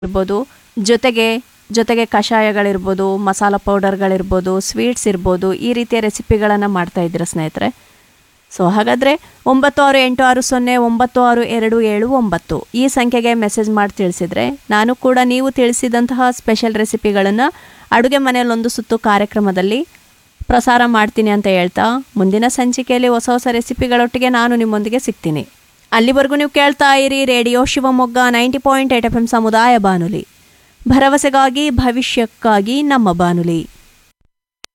ಇರ್ಬೋದು ಜೊತೆಗೆ ಜೊತೆಗೆ ಕಷಾಯಗಳಿರ್ಬೋದು ಮಸಾಲ ಪೌಡರ್ಗಳಿರ್ಬೋದು ಸ್ವೀಟ್ಸ್ ಇರ್ಬೋದು ಈ ರೀತಿಯ ರೆಸಿಪಿಗಳನ್ನು ಮಾಡ್ತಾ ಇದ್ದೀರಾ ಸ್ನೇಹಿತರೆ ಸೊ ಹಾಗಾದರೆ ಒಂಬತ್ತು ಆರು ಎಂಟು ಆರು ಸೊನ್ನೆ ಒಂಬತ್ತು ಆರು ಎರಡು ಏಳು ಒಂಬತ್ತು ಈ ಸಂಖ್ಯೆಗೆ ಮೆಸೇಜ್ ಮಾಡಿ ತಿಳಿಸಿದರೆ ನಾನು ಕೂಡ ನೀವು ತಿಳಿಸಿದಂತಹ ಸ್ಪೆಷಲ್ ರೆಸಿಪಿಗಳನ್ನು ಅಡುಗೆ ಮನೆಯಲ್ಲೊಂದು ಸುತ್ತು ಕಾರ್ಯಕ್ರಮದಲ್ಲಿ ಪ್ರಸಾರ ಮಾಡ್ತೀನಿ ಅಂತ ಹೇಳ್ತಾ ಮುಂದಿನ ಸಂಚಿಕೆಯಲ್ಲಿ ಹೊಸ ಹೊಸ ರೆಸಿಪಿಗಳೊಟ್ಟಿಗೆ ನಾನು ನಿಮ್ಮೊಂದಿಗೆ ಸಿಗ್ತೀನಿ ಅಲ್ಲಿವರೆಗೂ ನೀವು ಕೇಳ್ತಾ ಇರಿ radio Shivamogga ninety point eight FM ಎಮ್ ಸಮುದಾಯ ಬಾನುಲಿ ಭರವಸೆಗಾಗಿ ಭವಿಷ್ಯಕ್ಕಾಗಿ ನಮ್ಮ ಬಾನುಲಿ